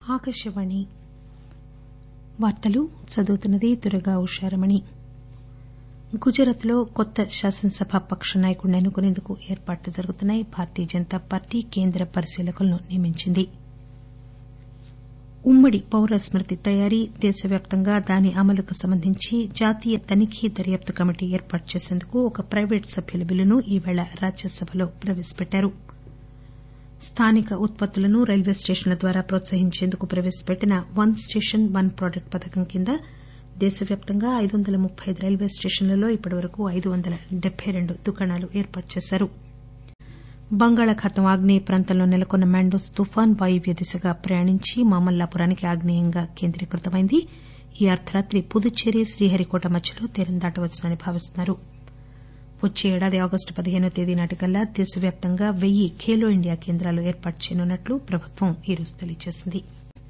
ఆకాశవాణి వార్తలు చదువుతున్నది దుర్గా ఉషారమణి గుజరాత్ లో కొత్త శాసనసభ పక్ష నాయకుడిని ఎన్నుకునేందుకు ఏర్పాట్లు జరుగుతున్నాయి భారతీయ జనతా పార్టీ కేంద్ర పరిశీలకులను నియమించింది ఉమ్మడి పౌర స్మృతి తయారీ దేశవ్యాప్తంగా దాని అమలుకు సంబంధించి జాతీయ తనిఖీ దర్యాప్తు కమిటీ ఏర్పాటు చేసేందుకు ఒక ప్రైవేటు సభ్యుల బిల్లును ఈరోజు రాజ్యసభలో ప్రవేశపెట్టారు స్థానిక ఉత్పత్తులను రైల్వే స్టేషన్ల ద్వారా ప్రోత్సహించేందుకు ప్రవేశపెట్టిన వన్ స్టేషన్ వన్ ప్రాడక్ట్ పథకం కింద దేశవ్యాప్తంగా ఐదు వందల ముప్పై ఐదు రైల్వే స్టేషన్లలో ఇప్పటివరకు ఐదు వందల డెబ్బై రెండు దుకాణాలు ఏర్పాటు చేశారు బంగాళాఖాతం ఆగ్నేయ ప్రాంతంలో నెలకొన్న మాండోస్ తుఫాన్ వాయువ్య దిశగా ప్రయాణించి మామల్లాపురానికి ఆగ్నేయంగా కేంద్రీకృతమైంది ఈ అర్దరాత్రి పుదుచ్చేరి శ్రీహరికోట మధ్యలో తీరం దాటవచ్చునని భావిస్తున్నారు వచ్చే ఏడాది ఆగస్టు పదిహేనో తేదీ నాటికల్లా దేశవ్యాప్తంగా వెయ్యి ఖేలో ఇండియా కేంద్రాలు ఏర్పాటు చేయనున్నట్లు ప్రభుత్వం ఈరోజు తెలియజేసింది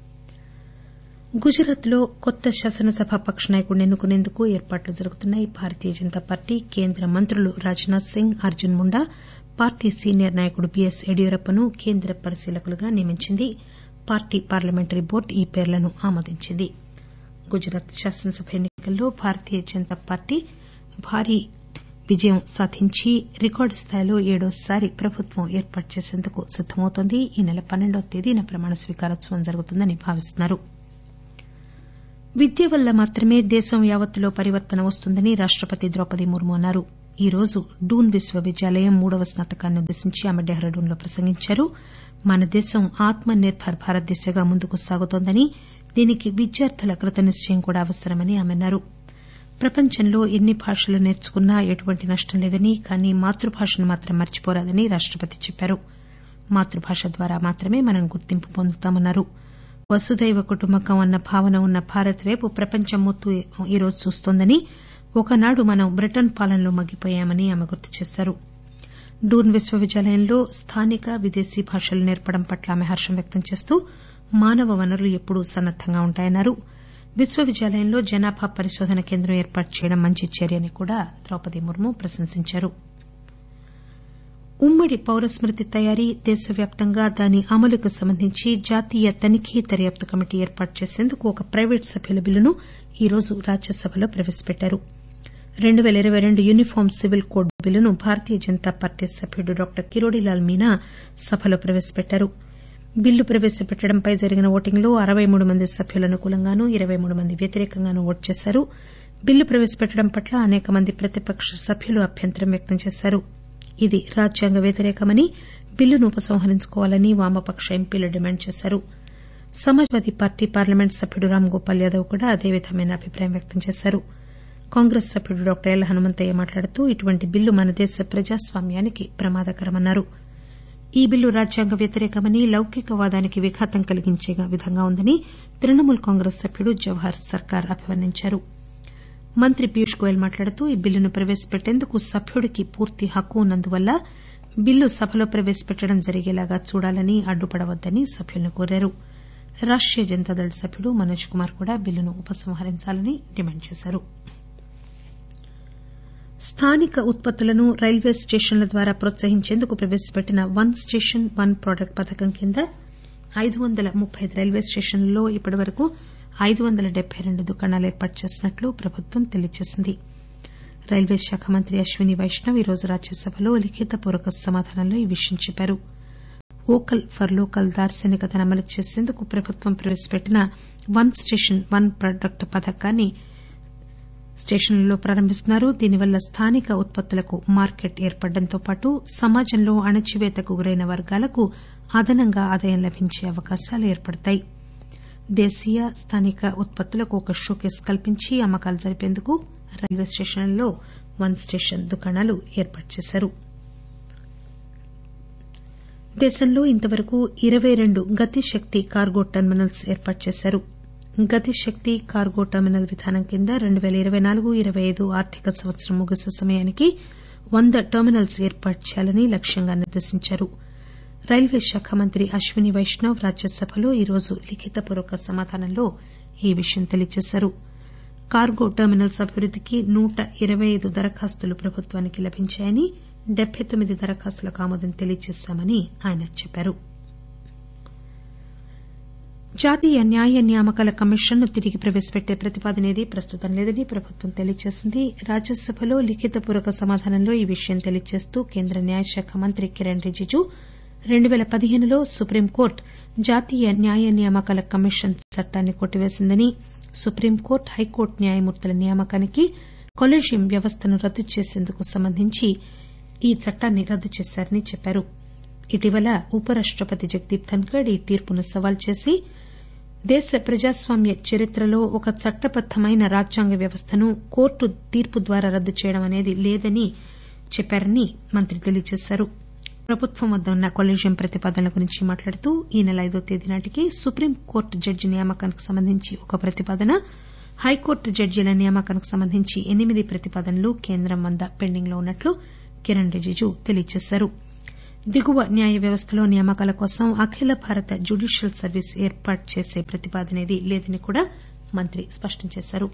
గుజరాత్ లో కొత్త శాసనసభ పక్ష నాయకుడిని ఎన్నుకునేందుకు ఏర్పాట్లు జరుగుతున్నాయి భారతీయ జనతా పార్టీ కేంద్ర మంత్రులు Rajnath Singh Arjun Munda party senior నాయకుడు బీఎస్ యడియూరప్పను కేంద్ర పరిశీలకులుగా నియమించింది పార్టీ పార్లమెంటరీ బోర్డు ఈ పేర్లను ఆమోదించింది గుజరాత్ శాసనసభ ఎన్ని కల్లో భారతీయ జనతా పార్టీ భారీ విజయం సాధించి రికార్డు స్థాయిలో ఏడోసారి ప్రభుత్వం ఏర్పాటు చేసేందుకు సిద్దమవుతోంది ఈ నెల పన్నెండవ తేదీన ప్రమాణ స్వీకారోత్సవం జరుగుతుందని భావిస్తున్నారు విద్య వల్ల మాత్రమే దేశం యావత్తులో పరివర్తన వస్తుందని రాష్టపతి ద్రౌపది ముర్ము అన్నారు ఈ రోజు డూన్ విశ్వవిద్యాలయం మూడవ స్నాతకాన్ని ఉద్దేశించి ఆమె డెహ్రాడూన్ లో ప్రసంగించారు మన దేశం ఆత్మ నిర్బర్ భారత్ దిశగా ముందుకు సాగుతోందని దీనికి విద్యార్థుల కృతనిశ్చయం కూడా అవసరమని ఆమె అన్నారు ప్రపంచంలో ఎన్ని భాషలు నేర్చుకున్నా ఎటువంటి నష్టం లేదని కానీ మాతృభాషను మాత్రం మర్చిపోరాదని రాష్టపతి చెప్పారు మాతృభాష ద్వారా మాత్రమే మనం గుర్తింపు పొందుతామన్నారు వసుదైవ కుటుంబకం అన్న భావన ఉన్న భారత్ వైపు ప్రపంచం మొత్తం ఈరోజు చూస్తోందని ఒకనాడు మనం బ్రిటన్ పాలనలో మగ్గిపోయామని ఆమె గుర్తు చేశారు డూన్ విశ్వవిద్యాలయంలో స్థానిక విదేశీ భాషలు నేర్పడం పట్ల ఆమె హర్షం వ్యక్తం చేస్తూ మానవ వనరులు ఎప్పుడూ సన్నద్దంగా ఉంటాయన్నారు విశ్వవిద్యాలయంలో జనాభా పరిశోధన కేంద్రం ఏర్పాటు చేయడం మంచి చర్య అని కూడా ద్రౌపది ముర్ము ప్రశంసించారు ఉమ్మడి పౌర స్మృతి తయారీ దేశవ్యాప్తంగా దాని అమలుకు సంబంధించి జాతీయ తనిఖీ దర్యాప్తు కమిటీ ఏర్పాటు చేసేందుకు ఒక ప్రైవేటు సభ్యుల బిల్లును ఈరోజు రాజ్యసభలో ప్రవేశపెట్టారు రెండు పేల ఇరవై రెండు యూనిఫామ్ సివిల్ కోడ్ బిల్లును భారతీయ జనతా పార్టీ సభ్యుడు డాక్టర్ కిరోడీలాల్ మీనా సభలో ప్రవేశపెట్టారు బిల్లు ప్రవేశపెట్టడంపై జరిగిన ఓటింగ్ లో అరవై మూడు మంది సభ్యులు అనుకూలంగానూ ఇరవై మూడు మంది వ్యతిరేకంగానూ ఓటు చేశారు బిల్లు ప్రవేశపెట్టడం పట్ల అనేక మంది ప్రతిపక్ష సభ్యులు అభ్యంతరం వ్యక్తం చేశారు ఇది రాజ్యాంగ వ్యతిరేకమని బిల్లును ఉపసంహరించుకోవాలని వామపక్ష ఎంపీలు డిమాండ్ చేశారు సమాజ్వాదీ పార్టీ పార్లమెంట్ సభ్యుడు రామ్ గోపాల్ యాదవ్ కూడా అదే విధమైన అభిప్రాయం వ్యక్తం చేశారు కాంగ్రెస్ సభ్యుడు డాక్టర్ ఎల్ హనుమంతయ్య మాట్లాడుతూ ఇటువంటి బిల్లు మన దేశ ప్రజాస్వామ్యానికి ప్రమాదకరమన్నారు ఈ బిల్లు రాజ్యాంగ వ్యతిరేకమని లౌకికవాదానికి విఘాతం కలిగించే విధంగా ఉందని తృణమూల్ కాంగ్రెస్ సభ్యుడు జవహర్ సర్కార్ అభివర్ణించారు మంత్రి పీయూష్ గోయల్ మాట్లాడుతూ ఈ బిల్లును ప్రవేశపెట్టేందుకు సభ్యుడికి పూర్తి హక్కు ఉన్నందువల్ల బిల్లు సభలో ప్రవేశపెట్టడం జరిగేలాగా చూడాలని అడ్డుపడవద్దని సభ్యులను కోరారు రాష్టీయ జనతాదళ్ సభ్యుడు మనోజ్ కుమార్ కూడా బిల్లును ఉపసంహరించాలని డిమాండ్ చేశారు స్థానిక ఉత్పత్తులను రైల్వే స్టేషన్ల ద్వారా ప్రోత్సహించేందుకు ప్రవేశపెట్టిన వన్ స్టేషన్ వన్ ప్రాడక్ట్ పథకం కింద ఐదు వందల ముప్పై ఐదు రైల్వే స్టేషన్లలో ఇప్పటివరకు ఐదు వందల డెబ్బై రెండు దుకాణాలు ఏర్పాటు చేసినట్లు ప్రభుత్వం తెలియజేసింది రైల్వే శాఖ మంత్రి అశ్విని వైష్ణవ్ ఈరోజు రాజ్యసభలో లిఖితపూర్వక సమాధానంలో ఈ విషయం చెప్పారు వోకల్ ఫర్ లోకల్ దార్శనికతను అమలు చేసేందుకు ప్రభుత్వం ప్రవేశపెట్టిన వన్ స్టేషన్ వన్ ప్రాడక్ట్ పథకాన్ని స్టేషన్లలో ప్రారంభిస్తున్నారు దీనివల్ల స్థానిక ఉత్పత్తులకు మార్కెట్ ఏర్పడడంతో పాటు సమాజంలో అణచివేతకు గురైన వర్గాలకు అదనంగా ఆదాయం లభించే అవకాశాలు ఏర్పడతాయి దేశీయ స్థానిక ఉత్పత్తులకు ఒక షోకేస్ కల్పించి అమ్మకాలు జరిపేందుకు రైల్వే స్టేషన్లలో వన్ స్టేషన్ దుకాణాలు ఏర్పాటు చేశారు దేశంలో ఇంతవరకు ఇరవై రెండు గతిశక్తి కార్గో టెర్మినల్స్ ఏర్పాటు చేశారు గతిశక్తి కార్గో టెర్మినల్ విధానం కింద రెండు పేల ఇరవై నాలుగు ఇరవై ఐదు ఆర్థిక సంవత్సరం ముగిసే సమయానికి వంద టెర్మినల్స్ ఏర్పాటు చేయాలని లక్ష్యంగా నిర్దేశించారు రైల్వే శాఖ మంత్రి అశ్విని వైష్ణవ్ రాజ్యసభలో ఈరోజు లిఖితపూర్వక సమాధానంలో ఈ విషయం తెలియజేశారు కార్గో టెర్మినల్స్ అభివృద్దికి నూట ఇరవై ఐదు దరఖాస్తులు ప్రభుత్వానికి లభించాయని డెబ్బై తొమ్మిది దరఖాస్తులకు ఆమోదం తెలియజేశామని ఆయన చెప్పారు జాతీయ న్యాయ నియామకాల కమిషన్ ను తిరిగి ప్రవేశపెట్టే ప్రతిపాదనేదీ ప్రస్తుతం లేదని ప్రభుత్వం తెలియజేసింది రాజ్యసభలో లిఖితపూర్వక సమాధానంలో ఈ విషయం తెలియజేస్తూ కేంద్ర న్యాయశాఖ మంత్రి కిరణ్ రిజిజు రెండు పేల పదిహేనులో సుప్రీంకోర్టు జాతీయ న్యాయ నియామకాల కమిషన్ చట్టాన్ని కొట్టివేసిందని సుప్రీంకోర్టు హైకోర్టు న్యాయమూర్తుల నియామకానికి కొలీజియం వ్యవస్థను రద్దు చేసేందుకు సంబంధించి ఈ చట్టాన్ని రద్దు చేశారని చెప్పారు ఇటీవల ఉపరాష్టపతి జగదీప్ ధన్కర్ ఈ తీర్పును సవాల్ చేసి దేశ ప్రజాస్వామ్య చరిత్రలో ఒక చట్టబద్దమైన రాజ్యాంగ వ్యవస్థను కోర్టు తీర్పు ద్వారా రద్దు చేయడం అనేది లేదని చెప్పారని మంత్రి తెలియజేశారు ప్రభుత్వం వద్ద ఉన్న కొలీజియం ప్రతిపాదనల గురించి మాట్లాడుతూ ఈ నెల ఐదో తేదీ నాటికి సుప్రీంకోర్టు జడ్జి నియామకానికి సంబంధించి ఒక ప్రతిపాదన హైకోర్టు జడ్జీల నియామకానికి సంబంధించి ఎనిమిది ప్రతిపాదనలు కేంద్రం వద్ద పెండింగ్ లో ఉన్నట్లు కిరణ్ రిజిజు తెలియజేశారు దిగువ న్యాయ వ్యవస్థలో నియామకాల కోసం అఖిల భారత జ్యుడీషియల్ సర్వీస్ ఏర్పాటు చేసే ప్రతిపాదనేదీ లేదని కూడా మంత్రి స్పష్టం చేశారు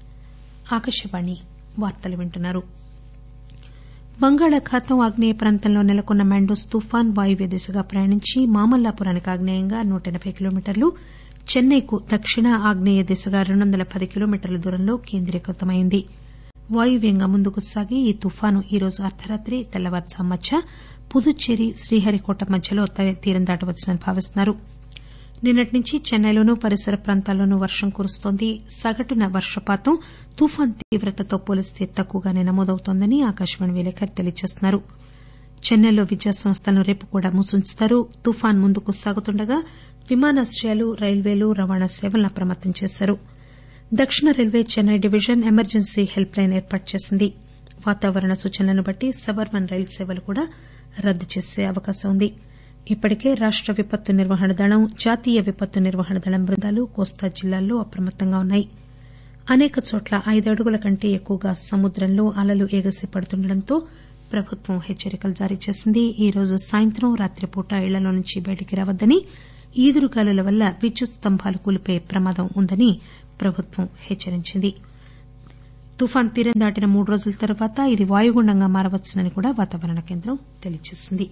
బంగాళాఖాతం ఆగ్నేయ ప్రాంతంలో నెలకొన్న మాండోస్ తుఫాన్ వాయువ్య దిశగా ప్రయాణించి మామల్లాపురానికి ఆగ్నేయంగా నూట ఎనబై కిలోమీటర్లు చెన్నైకు దక్షిణ ఆగ్నేయ దిశగా రెండు వందల పది కిలోమీటర్ల దూరంలో కేంద్రీకృతమైంది వాయువ్యంగా ముందుకు సాగి ఈ తుఫాను ఈరోజు అర్దరాత్రి తెల్లవారుజాము మధ్య పుదుచ్చేరి శ్రీహరికోట మధ్యలో తీరం దాటవచ్చని భావిస్తున్నారు నిన్నటి నుంచి చెన్నైలోనూ పరిసర ప్రాంతాల్లోనూ వర్షం కురుస్తోంది సగటున వర్షపాతం తుఫాను తీవ్రతతో పోలిస్తే తక్కువగానే నమోదవుతోందని ఆకాశవాణి విలేకరి తెలియజేస్తున్నారు చెన్నైలో విద్యాసంస్థలను రేపు కూడా మూసించుతారు తుఫాను ముందుకు సాగుతుండగా విమానాశ్రయాలు రైల్వేలు రవాణా సేవలను అప్రమత్తం చేశారు దక్షిణ railway Chennai division emergency helpline ఏర్పాటు చేసింది వాతావరణ సూచనలను బట్టి సబర్బన్ రైలు సేవలు కూడా రద్దు చేసే అవకాశం ఉంది ఇప్పటికే రాష్ట విపత్తు నిర్వహణ దళం జాతీయ విపత్తు నిర్వహణ దళం బృందాలు కోస్తా జిల్లాల్లో అప్రమత్తంగా ఉన్నాయి అనేక చోట్ల ఐదు అడుగుల కంటే ఎక్కువగా సముద్రంలో అలలు ఎగసి పడుతుండటంతో ప్రభుత్వం హెచ్చరికలు జారీ చేసింది ఈ రోజు సాయంత్రం రాత్రిపూట ఇళ్లలో నుంచి బయటికి రావద్దని ఈదురుగాలుల వల్ల విద్యుత్ స్తంభాలు కూలిపోయే ప్రమాదం ఉందని ప్రభుత్వం హెచ్చరించింది తుఫాను తీరం దాటిన మూడు రోజుల తర్వాత ఇది వాయుగుండంగా మారవచ్చునని కూడా వాతావరణ కేంద్రం తెలియజేసింది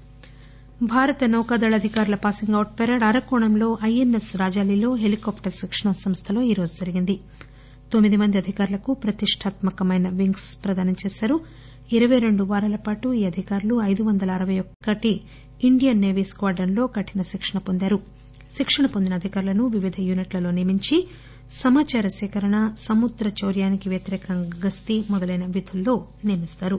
భారత నౌకాదళ అధికారుల పాసింగ్ అవుట్ పెరేడ్ అరకోణంలో ఐఎన్ఎస్ రాజాలీలో హెలికాప్టర్ శిక్షణా సంస్థలో ఈరోజు జరిగింది తొమ్మిది మంది అధికారులకు ప్రతిష్టాత్మకమైన వింగ్స్ ప్రదానం చేశారు ఇరవై రెండు వారాల పాటు ఈ అధికారులు ఐదు వందల అరవై ఒకటి ఇండియన్ నేవీ స్క్వాడ్రన్ లో కఠిన శిక్షణ పొందారు శిక్షణ పొందిన అధికారులను వివిధ యూనిట్లలో నియమించి సమాచార సేకరణ సముద్ర చౌర్యానికి వ్యతిరేకంగా గస్తీ మొదలైన విధుల్లో నియమిస్తారు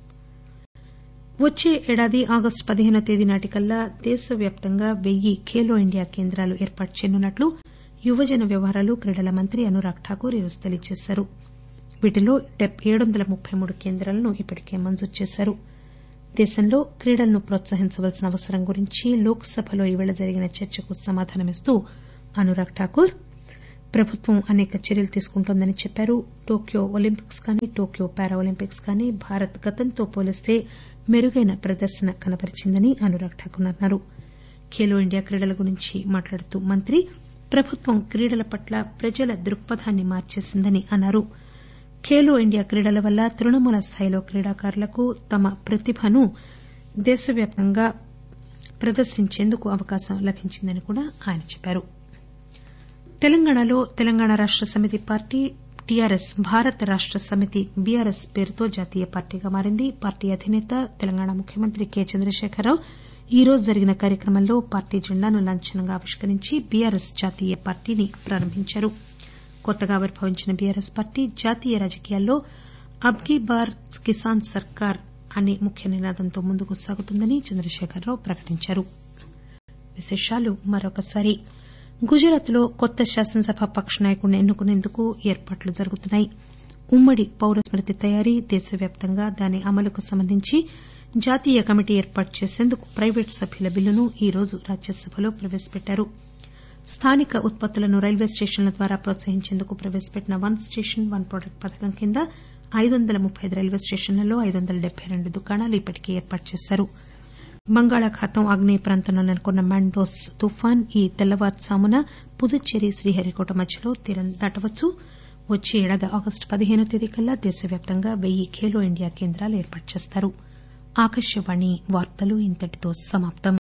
వచ్చే ఏడాది ఆగస్టు పదిహేనో తేదీ నాటికల్లా దేశవ్యాప్తంగా వెయ్యి ఖేలో ఇండియా కేంద్రాలు ఏర్పాటు చేయనున్నట్లు యువజన వ్యవహారాలు క్రీడల మంత్రి అనురాగ్ ఠాకూర్ ఈరోజు తెలియజేశారు వీటిలో ఏడు వందల ముప్పై మూడు కేంద్రాలను ఇప్పటికే మంజూరు చేశారు దేశంలో క్రీడలను ప్రోత్సహించవలసిన అవసరం గురించి లోక్ సభలో ఈరోజు జరిగిన చర్చకు సమాధానమిస్తూ అనురాగ్ ఠాకూర్ ప్రభుత్వం అనేక చర్యలు తీసుకుంటోందని చెప్పారు టోక్యో ఒలింపిక్స్ కానీ టోక్యో పారా ఒలింపిక్స్ కానీ భారత్ గతంతో పోలిస్తే మెరుగైన ప్రదర్శన కనబరిచిందని అనురాగ్ ఠాకూర్ అన్నారు ఖేలో ఇండియా క్రీడల గురించి మాట్లాడుతూ మంత్రి ప్రభుత్వం క్రీడల పట్ల ప్రజల దృక్పథాన్ని మార్చేసిందని అన్నారు ఖేలో ఇండియా క్రీడల వల్ల తృణమూల స్థాయిలో క్రీడాకారులకు తమ ప్రతిభను దేశవ్యాప్తంగా ప్రదర్శించేందుకు అవకాశం లభించిందని కూడా ఆయన చెప్పారు తెలంగాణలో తెలంగాణ రాష్ట సమితి పార్టీ టీఆర్ఎస్ భారత రాష్ట సమితి బీఆర్ఎస్ పేరుతో జాతీయ పార్టీగా మారింది పార్టీ అధినేత తెలంగాణ ముఖ్యమంత్రి కె చంద్రశేఖరరావు ఈ రోజు జరిగిన కార్యక్రమంలో పార్టీ జెండాను లాంఛనంగా ఆవిష్కరించి బీఆర్ఎస్ జాతీయ పార్టీని ప్రారంభించారు కొత్తగా ఆవిర్భవించిన బీఆర్ఎస్ పార్టీ జాతీయ రాజకీయాల్లో అబ్కీ బార్ కిసాన్ సర్కార్ అనే ముఖ్య నినాదంతో ముందుకు సాగుతుందని చంద్రశేఖరరావు ప్రకటించారు గుజరాత్ లో కొత్త శాసనసభ పక్ష నాయకుడిని ఎన్నుకునేందుకు ఏర్పాట్లు జరుగుతున్నాయి ఉమ్మడి పౌర స్మృతి తయారీ దేశవ్యాప్తంగా దాని అమలుకు సంబంధించి జాతీయ కమిటీ ఏర్పాటు చేసేందుకు ప్రైవేటు సభ్యుల బిల్లును ఈ రోజు రాజ్యసభలో ప్రవేశపెట్టారు స్థానిక ఉత్పత్తులను రైల్వే స్టేషన్ల ద్వారా ప్రోత్సహించేందుకు ప్రవేశపెట్టిన వన్ స్టేషన్ వన్ ప్రాడక్ట్ పథకం కింద ఐదు వందల ముప్పై అయిదు రైల్వే స్టేషన్లలో ఐదు వందల డెబ్బై రెండు దుకాణాలు ఇప్పటికే ఏర్పాటు చేశారు బంగాళాఖాతం ఆగ్నేయ ప్రాంతంలో నెలకొన్న మాండోస్ తుఫాన్ ఈ తెల్లవారుజామున పుదుచ్చేరి శ్రీహరికోట మధ్యలో తీరం దాటవచ్చు వచ్చే ఏడాది ఆగస్టు పదిహేనో తేదీ కల్లా దేశవ్యాప్తంగా వెయ్యి ఖేలో ఇండియా కేంద్రాలు ఏర్పాటు చేస్తారు